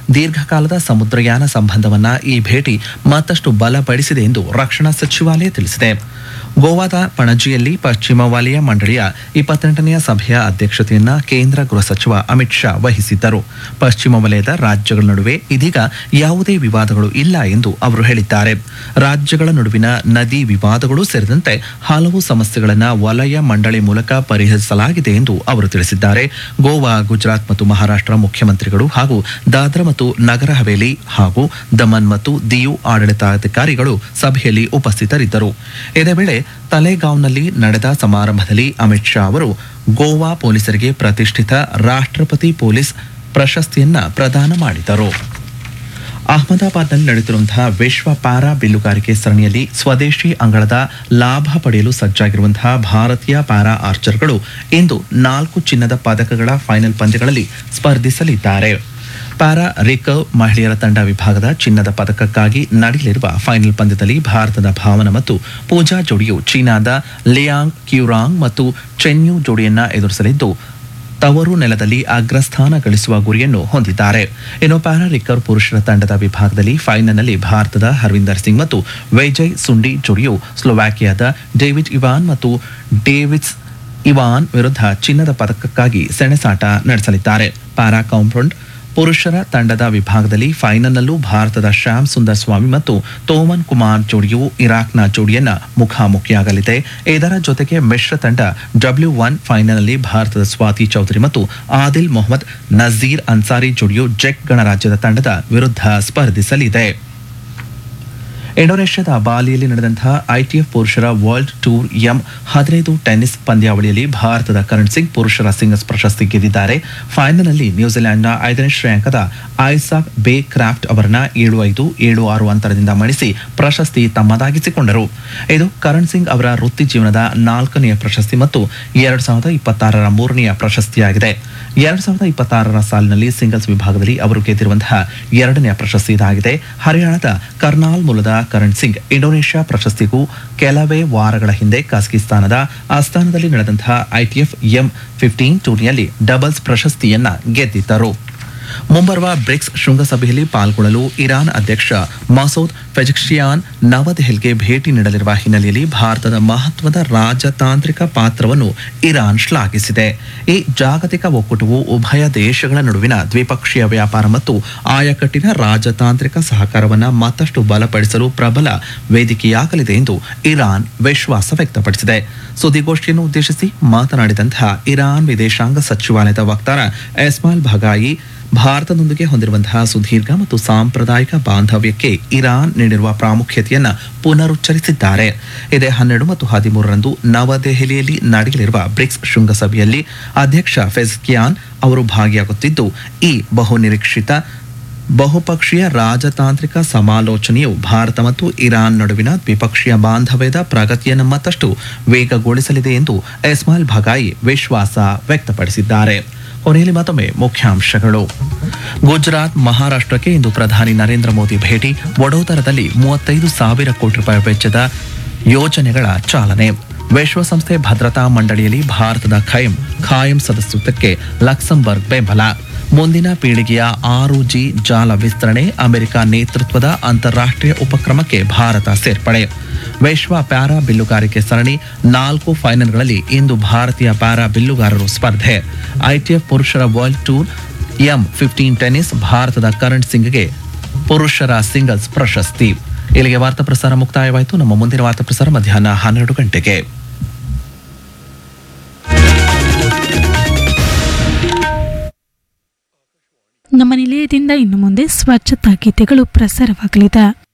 ದೀರ್ಘಕಾಲದ ಸಮುದ್ರಯಾನ ಸಂಬಂಧವನ್ನ ಈ ಭೇಟಿ ಮತ್ತಷ್ಟು ಬಲಪಡಿಸಿದೆ ಎಂದು ರಕ್ಷಣಾ ಸಚಿವಾಲಯ ತಿಳಿಸಿದೆ ಗೋವಾದ ಪಣಜಿಯಲ್ಲಿ ಪಶ್ಚಿಮ ವಲಯ ಮಂಡಳಿಯ ಇಪ್ಪತ್ತೆಂಟನೆಯ ಸಭೆಯ ಅಧ್ಯಕ್ಷತೆಯನ್ನ ಕೇಂದ್ರ ಗೃಹ ಸಚಿವ ಅಮಿತ್ ಶಾ ವಹಿಸಿದ್ದರು ಪಶ್ಚಿಮ ವಲಯದ ರಾಜ್ಯಗಳ ನಡುವೆ ಇದೀಗ ಯಾವುದೇ ವಿವಾದಗಳು ಇಲ್ಲ ಎಂದು ಅವರು ಹೇಳಿದ್ದಾರೆ ರಾಜ್ಯಗಳ ನಡುವಿನ ನದಿ ವಿವಾದಗಳು ಸೇರಿದಂತೆ ಹಲವು ಸಮಸ್ಯೆಗಳನ್ನು ವಲಯ ಮಂಡಳಿ ಮೂಲಕ ಪರಿಹರಿಸಲಾಗಿದೆ ಎಂದು ಅವರು ತಿಳಿಸಿದ್ದಾರೆ ಗೋವಾ ಗುಜರಾತ್ ಮತ್ತು ಮಹಾರಾಷ್ಟ್ರ ಮುಖ್ಯಮಂತ್ರಿಗಳು ಹಾಗೂ ದಾದ್ರಾ ಮತ್ತು ನಗರ ಹವೇಲಿ ಹಾಗೂ ದಮನ್ ಮತ್ತು ದಿಯು ಆಡಳಿತಾಧಿಕಾರಿಗಳು ಸಭೆಯಲ್ಲಿ ಉಪಸ್ಥಿತರಿದ್ದರು ಇದೇ ವೇಳೆ ತಲೆಗಾಂವ್ನಲ್ಲಿ ನಡೆದ ಸಮಾರಂಭದಲ್ಲಿ ಅಮಿತ್ ಶಾ ಅವರು ಗೋವಾ ಪೊಲೀಸರಿಗೆ ಪ್ರತಿಷ್ಠಿತ ರಾಷ್ಟ್ರಪತಿ ಪೊಲೀಸ್ ಪ್ರಶಸ್ತಿಯನ್ನ ಪ್ರದಾನ ಮಾಡಿದರು ಅಹಮದಾಬಾದ್ನಲ್ಲಿ ನಡೆಯುತ್ತಿರುವಂತಹ ವಿಶ್ವ ಪ್ಯಾರಾ ಬಿಲ್ಲುಗಾರಿಕೆ ಸರಣಿಯಲ್ಲಿ ಸ್ವದೇಶಿ ಅಂಗಳದ ಲಾಭ ಪಡೆಯಲು ಸಜ್ಜಾಗಿರುವಂತಹ ಭಾರತೀಯ ಪ್ಯಾರಾ ಆರ್ಚರ್ಗಳು ಇಂದು ನಾಲ್ಕು ಚಿನ್ನದ ಪದಕಗಳ ಫೈನಲ್ ಪಂದ್ಯಗಳಲ್ಲಿ ಸ್ಪರ್ಧಿಸಲಿದ್ದಾರೆ ಪ್ಯಾರಾ ರಿಕರ್ವ್ ಮಹಿಳೆಯರ ತಂಡ ವಿಭಾಗದ ಚಿನ್ನದ ಪದಕಕ್ಕಾಗಿ ನಡೆಯಲಿರುವ ಫೈನಲ್ ಪಂದ್ಯದಲ್ಲಿ ಭಾರತದ ಭಾವನ ಮತ್ತು ಪೂಜಾ ಜೋಡಿಯು ಚೀನಾದ ಲಿಯಾಂಗ್ ಕ್ಯೂರಾಂಗ್ ಮತ್ತು ಚೆನ್ಯು ಜೋಡಿಯನ್ನ ಎದುರಿಸಲಿದ್ದು ತವರು ನೆಲದಲ್ಲಿ ಅಗ್ರಸ್ಥಾನ ಗಳಿಸುವ ಗುರಿಯನ್ನು ಹೊಂದಿದ್ದಾರೆ ಇನ್ನು ಪ್ಯಾರಾ ರಿಕರ್ವ್ ಪುರುಷರ ತಂಡದ ವಿಭಾಗದಲ್ಲಿ ಫೈನಲ್ನಲ್ಲಿ ಭಾರತದ ಹರ್ವಿಂದರ್ ಸಿಂಗ್ ಮತ್ತು ವಿಜಯ್ ಸುಂಡಿ ಜೋಡಿಯು ಸ್ಲೋವಾಕಿಯಾದ ಡೇವಿಡ್ ಇವಾನ್ ಮತ್ತು ಡೇವಿಡ್ಸ್ ಇವಾನ್ ವಿರುದ್ಧ ಚಿನ್ನದ ಪದಕಕ್ಕಾಗಿ ಸೆಣಸಾಟ ನಡೆಸಲಿದ್ದಾರೆ ಪ್ಯಾರಾ ಕಾಂಪೌಂಡ್ ಪುರುಷರ ತಂಡದ ವಿಭಾಗದಲ್ಲಿ ಫೈನಲ್ನಲ್ಲೂ ಭಾರತದ ಶ್ಯಾಮ್ ಸುಂದರ್ ಸ್ವಾಮಿ ಮತ್ತು ತೋಮನ್ ಕುಮಾರ್ ಜೋಡಿಯು ಇರಾಕ್ನ ಜೋಡಿಯನ್ನ ಮುಖಾಮುಖಿಯಾಗಲಿದೆ ಇದರ ಜೊತೆಗೆ ಮಿಶ್ರ ತಂಡ ಡಬ್ಲ್ಯೂ ಒನ್ ಫೈನಲ್ನಲ್ಲಿ ಭಾರತದ ಸ್ವಾತಿ ಚೌಧರಿ ಮತ್ತು ಆದಿಲ್ ಮೊಹಮ್ಮದ್ ನಜೀರ್ ಅನ್ಸಾರಿ ಜೋಡಿಯು ಜೆಕ್ ಗಣರಾಜ್ಯದ ತಂಡದ ವಿರುದ್ಧ ಸ್ಪರ್ಧಿಸಲಿದೆ ಇಂಡೋನೇಷ್ಯಾದ ಬಾಲಿಯಲ್ಲಿ ನಡೆದಂತಹ ಐಟಿಎಫ್ ಪುರುಷರ ವರ್ಲ್ಡ್ ಟೂರ್ ಎಂ ಹದಿನೈದು ಟೆನ್ನಿಸ್ ಪಂದ್ಯಾವಳಿಯಲ್ಲಿ ಭಾರತದ ಕರಣ್ ಸಿಂಗ್ ಪುರುಷರ ಸಿಂಗಲ್ಸ್ ಪ್ರಶಸ್ತಿ ಗೆದ್ದಿದ್ದಾರೆ ಫೈನಲ್ನಲ್ಲಿ ನ್ಯೂಜಿಲೆಂಡ್ನ ಐದನೇ ಶ್ರೇಯಾಂಕದ ಐಸಾಕ್ ಬೇ ಕ್ರಾಫ್ಟ್ ಅವರನ್ನ ಏಳು ಐದು ಏಳು ಆರು ಅಂತರದಿಂದ ಮಣಿಸಿ ಪ್ರಶಸ್ತಿ ತಮ್ಮದಾಗಿಸಿಕೊಂಡರು ಇದು ಕರಣ್ ಸಿಂಗ್ ಅವರ ವೃತ್ತಿ ಜೀವನದ ನಾಲ್ಕನೆಯ ಪ್ರಶಸ್ತಿ ಮತ್ತು ಎರಡ್ ಸಾವಿರದ ಇಪ್ಪತ್ತಾರರ ಮೂರನೆಯ ಪ್ರಶಸ್ತಿಯಾಗಿದೆ ಎರಡ್ ಸಾವಿರದ ಇಪ್ಪತ್ತಾರರ ಸಾಲಿನಲ್ಲಿ ಸಿಂಗಲ್ಸ್ ವಿಭಾಗದಲ್ಲಿ ಅವರು ಗೆದ್ದಿರುವಂತಹ ಎರಡನೆಯ ಪ್ರಶಸ್ತಿ ಇದಾಗಿದೆ ಹರಿಯಾಣದ ಕರ್ನಾಲ್ ಮೂಲದ ಕರಣ್ ಸಿಂಗ್ ಇಂಡೋನೇಷ್ಯಾ ಪ್ರಶಸ್ತಿಗೂ ಕೆಲವೇ ವಾರಗಳ ಹಿಂದೆ ಕಜಕಿಸ್ತಾನದ ಆಸ್ಥಾನದಲ್ಲಿ ನಡೆದಂತಹ ಐಟಿಎಫ್ ಎಂ ಫಿಫ್ಟೀನ್ ಟೂರ್ನಿಯಲ್ಲಿ ಡಬಲ್ಸ್ ಪ್ರಶಸ್ತಿಯನ್ನ ಗೆದ್ದಿದ್ದರು ಮುಂಬರುವ ಬ್ರಿಕ್ಸ್ ಶೃಂಗಸಭೆಯಲ್ಲಿ ಪಾಲ್ಗೊಳ್ಳಲು ಇರಾನ್ ಅಧ್ಯಕ್ಷ ಮಸೂದ್ ಪೆಜಕ್ಷಿಯಾನ್ ನವದೆಹಲಿಗೆ ಭೇಟಿ ನೀಡಲಿರುವ ಹಿನ್ನೆಲೆಯಲ್ಲಿ ಭಾರತದ ಮಹತ್ವದ ರಾಜತಾಂತ್ರಿಕ ಪಾತ್ರವನ್ನು ಇರಾನ್ ಶ್ಲಾಘಿಸಿದೆ ಈ ಜಾಗತಿಕ ಒಕ್ಕೂಟವು ಉಭಯ ದೇಶಗಳ ನಡುವಿನ ದ್ವಿಪಕ್ಷೀಯ ವ್ಯಾಪಾರ ಮತ್ತು ಆಯಕಟ್ಟಿನ ರಾಜತಾಂತ್ರಿಕ ಸಹಕಾರವನ್ನು ಮತ್ತಷ್ಟು ಬಲಪಡಿಸಲು ಪ್ರಬಲ ವೇದಿಕೆಯಾಗಲಿದೆ ಎಂದು ಇರಾನ್ ವಿಶ್ವಾಸ ವ್ಯಕ್ತಪಡಿಸಿದೆ ಸುದ್ದಿಗೋಷ್ಠಿಯನ್ನು ಉದ್ದೇಶಿಸಿ ಮಾತನಾಡಿದಂತಹ ಇರಾನ್ ವಿದೇಶಾಂಗ ಸಚಿವಾಲಯದ ವಕ್ತಾರ ಎಸ್ಮಾಲ್ ಭಗಾಯಿ ಭಾರತದೊಂದಿಗೆ ಹೊಂದಿರುವಂತಹ ಸುದೀರ್ಘ ಮತ್ತು ಸಾಂಪ್ರದಾಯಿಕ ಬಾಂಧವ್ಯಕ್ಕೆ ಇರಾನ್ ನೀಡಿರುವ ಪ್ರಾಮುಖ್ಯತೆಯನ್ನ ಪುನರುಚ್ಚರಿಸಿದ್ದಾರೆ ಇದೇ ಹನ್ನೆರಡು ಮತ್ತು ಹದಿಮೂರರಂದು ನವದೆಹಲಿಯಲ್ಲಿ ನಡೆಯಲಿರುವ ಬ್ರಿಕ್ಸ್ ಶೃಂಗಸಭೆಯಲ್ಲಿ ಅಧ್ಯಕ್ಷ ಫೆಜ್ಕಿಯಾನ್ ಅವರು ಭಾಗಿಯಾಗುತ್ತಿದ್ದು ಈ ಬಹುನಿರೀಕ್ಷಿತ ಬಹುಪಕ್ಷೀಯ ರಾಜತಾಂತ್ರಿಕ ಸಮಾಲೋಚನೆಯು ಭಾರತ ಮತ್ತು ಇರಾನ್ ನಡುವಿನ ದ್ವಿಪಕ್ಷೀಯ ಬಾಂಧವ್ಯದ ಪ್ರಗತಿಯನ್ನು ಮತ್ತಷ್ಟು ವೇಗಗೊಳಿಸಲಿದೆ ಎಂದು ಎಸ್ಮಾಲ್ ಭಗಾಯಿ ವಿಶ್ವಾಸ ವ್ಯಕ್ತಪಡಿಸಿದ್ದಾರೆ ಕೊನೆಯಲ್ಲಿ ಮತ್ತೊಮ್ಮೆ ಮುಖ್ಯಾಂಶಗಳು ಗುಜರಾತ್ ಮಹಾರಾಷ್ಟ್ರಕ್ಕೆ ಇಂದು ಪ್ರಧಾನಿ ನರೇಂದ್ರ ಮೋದಿ ಭೇಟಿ ವಡೋದರದಲ್ಲಿ ಮೂವತ್ತೈದು ಸಾವಿರ ಕೋಟಿ ರೂಪಾಯಿ ವೆಚ್ಚದ ಯೋಜನೆಗಳ ಚಾಲನೆ ವಿಶ್ವಸಂಸ್ಥೆ ಭದ್ರತಾ ಮಂಡಳಿಯಲ್ಲಿ ಭಾರತದ ಖೈಮ್ ಖಾಯಂ ಸದಸ್ಯತ್ವಕ್ಕೆ ಲಕ್ಸಂಬರ್ಗ್ ಬೆಂಬಲ ಮುಂದಿನ ಪೀಳಿಗೆಯ ಆರು ಜಿ ಜಾಲ ವಿಸ್ತರಣೆ ಅಮೆರಿಕ ನೇತೃತ್ವದ ಅಂತಾರಾಷ್ಟ್ರೀಯ ಉಪಕ್ರಮಕ್ಕೆ ಭಾರತ ಸೇರ್ಪಡೆ ವಿಶ್ವ ಪ್ಯಾರಾ ಬಿಲ್ಲುಗಾರಿಕೆ ಸರಣಿ ನಾಲ್ಕು ಫೈನಲ್ಗಳಲ್ಲಿ ಇಂದು ಭಾರತೀಯ ಪ್ಯಾರಾ ಬಿಲ್ಲುಗಾರರು ಸ್ಪರ್ಧೆ ಐಟಿಎಫ್ ಪುರುಷರ world tour M fifteen tennis ಭಾರತದ ಕರಣ್ ಸಿಂಗ್ಗೆ ಪುರುಷರ ಸಿಂಗಲ್ಸ್ ಪ್ರಶಸ್ತಿ ಇಲ್ಲಿಗೆ ವಾರ್ತಾ ಪ್ರಸಾರ ಮುಕ್ತಾಯವಾಯಿತು ನಮ್ಮ ಮುಂದಿನ ವಾರ್ತಾ ಪ್ರಸಾರ ಮಧ್ಯಾಹ್ನ ಹನ್ನೆರಡು ಗಂಟೆಗೆ ನಮ್ಮ ನಿಲಯದಿಂದ ಇನ್ನು ಮುಂದೆ ಸ್ವಚ್ಛತಾ ಗೀತೆಗಳು ಪ್ರಸಾರವಾಗಲಿದೆ